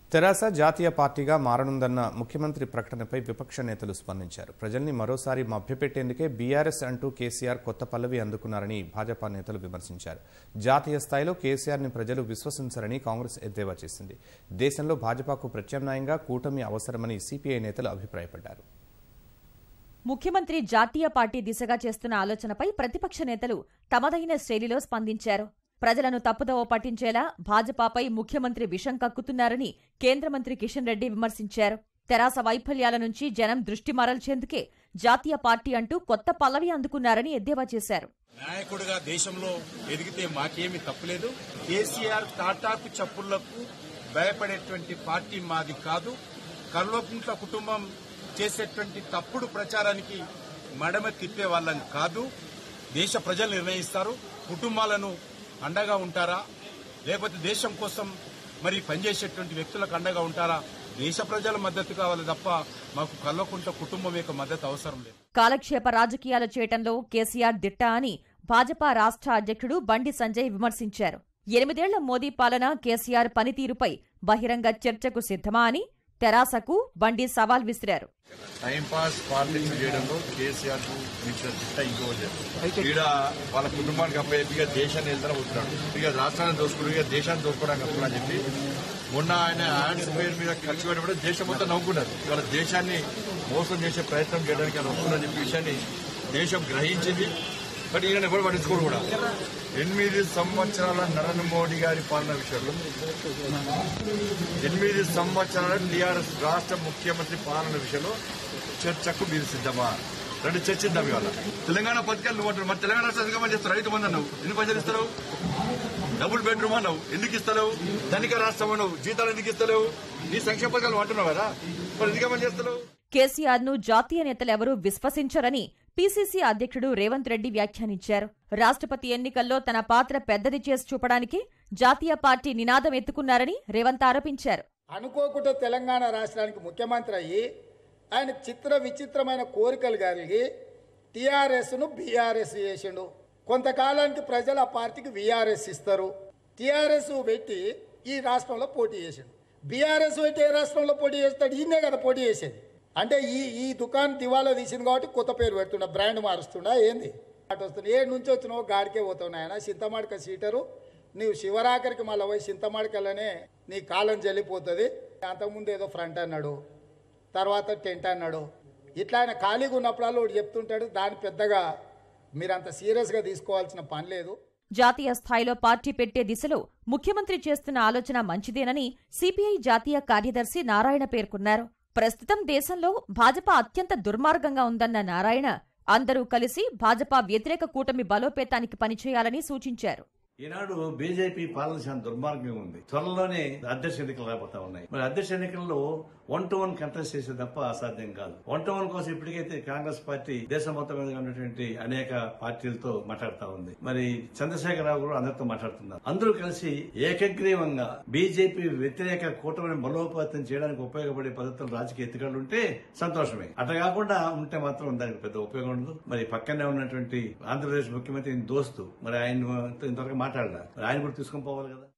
తెరాస జాతీయ పార్టీగా మారనుందన్న ముఖ్యమంత్రి ప్రకటనపై విపక్ష నేతలు స్పందించారు ప్రజల్ని మరోసారి మభ్యపెట్టేందుకే బీఆర్ఎస్ అంటూ కేసీఆర్ కొత్త పల్లవి అందుకున్నారని భాజపా నేతలు విమర్శించారు జాతీయ స్థాయిలో కేసీఆర్ని ప్రజలు విశ్వసించరని కాంగ్రెస్ ఎద్దేవా చేసింది దేశంలో భాజపాకు ప్రత్యామ్నాయంగా కూటమి అవసరమని సిపిఐ నేతలు అభిప్రాయపడ్డారు ముఖ్యమంత్రి జాతీయ పార్టీ దిశగా చేస్తున్న ఆలోచనపై ప్రతిపక్ష నేతలు తమదైన శైలిలో స్పందించారు ప్రజలను తప్పుదోవ పట్టించేలా భాజపాపై ముఖ్యమంత్రి విషం కక్కుతున్నారని కేంద్ర మంత్రి కిషన్ రెడ్డి విమర్శించారు తెరాస వైఫల్యాల నుంచి జనం దృష్టి మరల్చేందుకే జాతీయ పార్టీ అంటూ కొత్త పల్లవి అందుకున్నారని ఎద్దేవా చేశారు నాయకుడిగా దేశంలో ఎదిగితే మాకేమీ తప్పులేదు కేసీఆర్ తాటాకు చప్పుళ్లకు భయపడేటువంటి పార్టీ మాది కాదు కల్వకుంట్ల కుటుంబం చేసేటువంటి తప్పుడు ప్రచారానికి మడమ తిప్పే వాళ్ళని కాదు దేశ ప్రజలు నిర్ణయిస్తారు కుటుంబాలను అండగా ఉంటారా లేకపోతే దేశం కోసం మరి పనిచేసేటువంటి వ్యక్తులకు అండగా ఉంటారా దేశ ప్రజల మద్దతు కావాలి తప్ప మాకు కల్వకుంట్ల కుటుంబం యొక్క మద్దతు అవసరం లేదు కాలక్షేప రాజకీయాలు చేయటంలో కేసీఆర్ దిట్ట అని భాజపా రాష్ట్ర అధ్యక్షుడు బండి సంజయ్ విమర్శించారు ఎనిమిదేళ్ల మోదీ పాలన కేసీఆర్ పనితీరుపై బహిరంగ చర్చకు సిద్ధమా అని తెరాసకు బండి సవాల్ విసిరారు టైంపాస్ పాలిటిక్స్ చేయడంలో కేసీఆర్ కు మించిన చిట్ట ఇంకో ఈడ వాళ్ళ కుటుంబానికి అప్పయ్యి ఇక దేశాన్ని వెళ్తానే వస్తున్నాడు ఇక రాష్ట్రాన్ని దోసుకుని ఇక దేశాన్ని దోసుకోవడానికి వస్తున్నా అని చెప్పి మొన్న ఆయన యాడ్స్ పేరు మీద ఖర్చు పెట్టినప్పుడు దేశం మొత్తం నవ్వుకున్నారు ఇవాళ దేశాన్ని మోసం చేసే ప్రయత్నం చేయడానికి ఆయన వస్తుందని చెప్పి విషయాన్ని దేశం గ్రహించింది బట్ ఈయన ఎవరు పట్టించుకోరు కూడా ఎనిమిది సంవత్సరాల నరేంద్ర మోడీ గారి పాలన విషయంలో ఎనిమిది సంవత్సరాల టీఆర్ఎస్ రాష్ట్ర ముఖ్యమంత్రి పాలన విషయంలో చర్చకు మీరు సిద్ధమా రెండు చర్చిద్దాం ఇవాళ తెలంగాణ పథకాలు నువ్వు అంటారు మరి తెలంగాణ రాష్ట్ర అధిగమని చేస్తారు రైతు మంది అన్నావు ఎన్ని పైసలు ఇస్తారు డబుల్ బెడ్రూమ్ అన్నావు ఎందుకు ఇస్తలేవు ధనిక రాష్ట్రం అన్నావు జీతాలు ఎందుకు ఇస్తలేవు నీ సంక్షేమ పథకాలు అంటున్నావు కదా మరి ఎందుకమని చేస్తలేవు కేసీఆర్ ను జాతీయ నేతలెవరూ విశ్వసించరని పీసీసీ అధ్యక్షుడు రేవంత్ రెడ్డి వ్యాఖ్యానించారు రాష్ట్రపతి ఎన్నికల్లో తన పాత్ర పెద్దది చేసి చూపడానికి జాతీయ పార్టీ నినాదం ఎత్తుకున్నారని రేవంత్ ఆరోపించారు అనుకోకుండా తెలంగాణ రాష్ట్రానికి ముఖ్యమంత్రి అయ్యి ఆయన చిత్ర విచిత్రమైన కోరికలు కలిగి టీఆర్ఎస్ను బీఆర్ఎస్ చేసిండు కొంతకాలానికి ప్రజలు ఆ పార్టీకి వీఆర్ఎస్ ఇస్తారు టీఆర్ఎస్ పెట్టి ఈ రాష్ట్రంలో పోటీ చేసిండు బీఆర్ఎస్ పెట్టి ఏ రాష్ట్రంలో పోటీ చేస్తాడు ఈయనే కదా పోటీ చేసేది అంటే ఈ ఈ దుకాణం దివాలా తీసింది కాబట్టి కొత్త పేరు పెడుతుండ బ్రాండ్ మారుస్తుండా ఏంది అటు వస్తుంది ఏ నుంచి వచ్చినావో గాడికే పోతావు నాయన చింతమాడిక సీటరు నీవు శివరాఖరికి మళ్ళీ పోయి చింతమాడికల్లనే నీ కాలం చెల్లిపోతుంది అంతకుముందు ఏదో ఫ్రంట్ అన్నాడు తర్వాత టెంట్ అన్నాడు ఇట్లా ఆయన ఖాళీగా ఉన్నప్పుడల్లా ఒకటి చెప్తుంటాడు దాన్ని పెద్దగా మీరంత సీరియస్గా తీసుకోవాల్సిన పని లేదు జాతీయ స్థాయిలో పార్టీ పెట్టే దిశలో ముఖ్యమంత్రి చేస్తున్న ఆలోచన మంచిదేనని సిపిఐ జాతీయ కార్యదర్శి నారాయణ పేర్కొన్నారు ప్రస్తుతం దేశంలో భాజపా అత్యంత దుర్మార్గంగా ఉందన్న నారాయణ అందరూ కలిసి భాజపా వ్యతిరేక కూటమి బలోపేతానికి పనిచేయాలని సూచించారు ఈనాడు బీజేపీ పాలన చాలా దుర్మార్గంగా ఉంది త్వరలోనే అధ్యక్ష ఎన్నికలు రాబోతా ఉన్నాయి మరి అధ్యక్ష ఎన్నికల్లో వన్ టు వన్ కంటెస్ట్ చేసే తప్ప అసాధ్యం కాదు వన్ టు వన్ కోసం ఇప్పటికైతే కాంగ్రెస్ పార్టీ దేశం మొత్తం మీద ఉన్నటువంటి అనేక పార్టీలతో మాట్లాడుతా ఉంది మరి చంద్రశేఖరరావు కూడా అందరితో మాట్లాడుతున్నారు అందరూ కలిసి ఏకగ్రీవంగా బీజేపీ వ్యతిరేక కూటమిని బలోపేతం చేయడానికి ఉపయోగపడే పద్ధతులు రాజకీయ ఎత్తుగడలు ఉంటే సంతోషమే అట్లా కాకుండా ఉంటే మాత్రం దానికి పెద్ద ఉపయోగం ఉండదు మరి పక్కనే ఉన్నటువంటి ఆంధ్రప్రదేశ్ ముఖ్యమంత్రి ఈయన దోస్తు మరి ఆయన ఇంతవరకు మాట్లాడదా మరి ఆయన కూడా తీసుకొని పోవాలి కదా